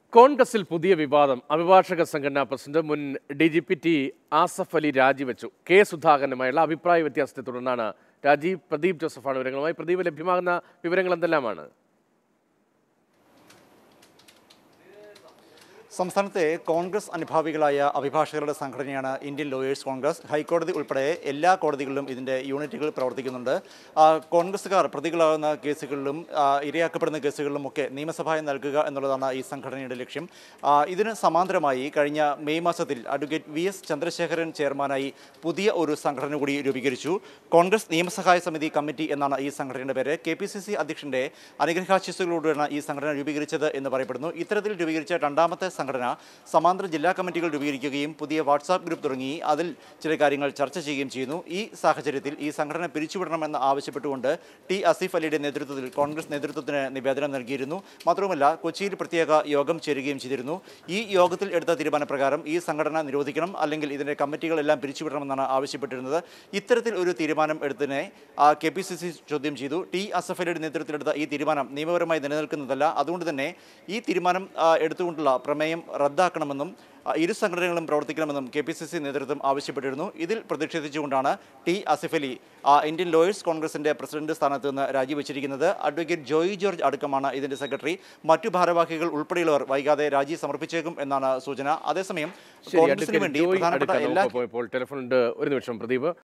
കോൺഗ്രസിൽ പുതിയ വിവാദം അഭിഭാഷക സംഘടനാ പ്രസിഡന്റ് മുൻ D G P T Asaf Ali രാജിവെച്ചു കെ സുധാകരനുമായുള്ള അഭിപ്രായ വ്യത്യാസത്തെ തുടർന്നാണ് രാജീവ് പ്രദീപ് ജോസഫാണ് വിവരങ്ങളുമായി പ്രദീപ് ലഭ്യമാകുന്ന വിവരങ്ങൾ എന്തെല്ലാമാണ് സംസ്ഥാനത്തെ കോൺഗ്രസ് അനുഭാവികളായ അഭിഭാഷകരുടെ സംഘടനയാണ് ഇന്ത്യൻ ലോയേഴ്സ് കോൺഗ്രസ് ഹൈക്കോടതി ഉൾപ്പെടെ എല്ലാ കോടതികളിലും ഇതിൻ്റെ യൂണിറ്റുകൾ പ്രവർത്തിക്കുന്നുണ്ട് ആ, കോൺഗ്രസ്സുകാർ പ്രതികളാകുന്ന കേസുകളിലും ആ, ഇരയാക്കപ്പെടുന്ന കേസുകളിലും ഒക്കെ നിയമസഭയിൽ നൽകുക എന്നുള്ളതാണ് ഈ സംഘടനയുടെ ലക്ഷ്യം ആ, ഇതിന് സമാന്തരമായി കഴിഞ്ഞ മെയ് മാസത്തിൽ അഡ്വക്കേറ്റ് വി എസ് ചന്ദ്രശേഖരൻ ചെയർമാനായി പുതിയ ഒരു സംഘടന കൂടി രൂപീകരിച്ചു കോൺഗ്രസ് നിയമസഹായ സമിതി കമ്മിറ്റി എന്നാണ് ഈ സംഘടനയുടെ പേര് കെ പി സി സി അധ്യക്ഷന്റെ അനുഗ്രഹാശിസുകളോടെയാണ് ഈ സംഘടന രൂപീകരിച്ചത് എന്ന് പറയപ്പെടുന്നു ഇത്തരത്തിൽ രൂപീകരിച്ച രണ്ടാമത്തെ സംഘടന സമാന്തര ജില്ലാ കമ്മിറ്റികൾ രൂപീകരിക്കുകയും പുതിയ വാട്സാപ്പ് ഗ്രൂപ്പ് തുടങ്ങി അതിൽ ചില കാര്യങ്ങൾ ചർച്ച ചെയ്യുകയും ചെയ്യുന്നു ഈ സാഹചര്യത്തിൽ ഈ സംഘടന പിരിച്ചുവിടണമെന്ന് ആവശ്യപ്പെട്ടുകൊണ്ട് ടി അസീഫ് അലിയുടെ നേതൃത്വത്തിൽ കോൺഗ്രസ് നേതൃത്വത്തിന് നിവേദനം നൽകിയിരുന്നു മാത്രവുമല്ല കൊച്ചിയിൽ പ്രത്യേക യോഗം ചേരുകയും ചെയ്തിരുന്നു ഈ യോഗത്തിൽ എടുത്ത തീരുമാനപ്രകാരം ഈ സംഘടന നിരോധിക്കണം അല്ലെങ്കിൽ ഇതിന്റെ കമ്മിറ്റികളെല്ലാം പിരിച്ചുവിടണമെന്നാണ് ആവശ്യപ്പെട്ടിരുന്നത് ഇത്തരത്തിൽ ഒരു തീരുമാനം എടുത്തതിനെ കെ പി സി സി ചോദ്യം ചെയ്തു ടി അസഫ് അലിയുടെ നേതൃത്വത്തിലെടുത്ത ഈ തീരുമാനം നിയമപരമായി നിലനിൽക്കുന്നതല്ല അതുകൊണ്ട് തന്നെ ഈ തീരുമാനം ആ, എടുത്തുകൊണ്ടുള്ള പ്രമേയം റദ്ദാക്കണമെന്നും ആ, ഇരു സംഘടനകളും പ്രവർത്തിക്കണമെന്നും കെ പി സി സി നേതൃത്വം ആവശ്യപ്പെട്ടിരുന്നു ഇതിൽ പ്രതിഷേധിച്ചുകൊണ്ടാണ് ടി അസിഫ് അലി ആ, ഇന്ത്യൻ ലോയേഴ്സ് കോൺഗ്രസിന്റെ പ്രസിഡന്റ് സ്ഥാനത്ത് നിന്ന് രാജിവെച്ചിരിക്കുന്നത് അഡ്വക്കേറ്റ് ജോയി ജോർജ് അടക്കമാണ് ഇതിന്റെ സെക്രട്ടറി മറ്റു ഭാരവാഹികൾ ഉൾപ്പെടെയുള്ളവർ വൈകാതെ രാജി സമർപ്പിച്ചേക്കും എന്നാണ് സൂചന അതേസമയം ശരി കോൺഗ്രസിന് അഡ്വക്കേറ്റ് വേണ്ടി ജോയ് പ്രധാനപ്പെട്ട അടുക്കൽ എല്ലാ നമുക്കൊപ്പം ഇപ്പോൾ ടെലിഫോൺ ഉണ്ട് ഒരു നിമിഷം പ്രദീപ്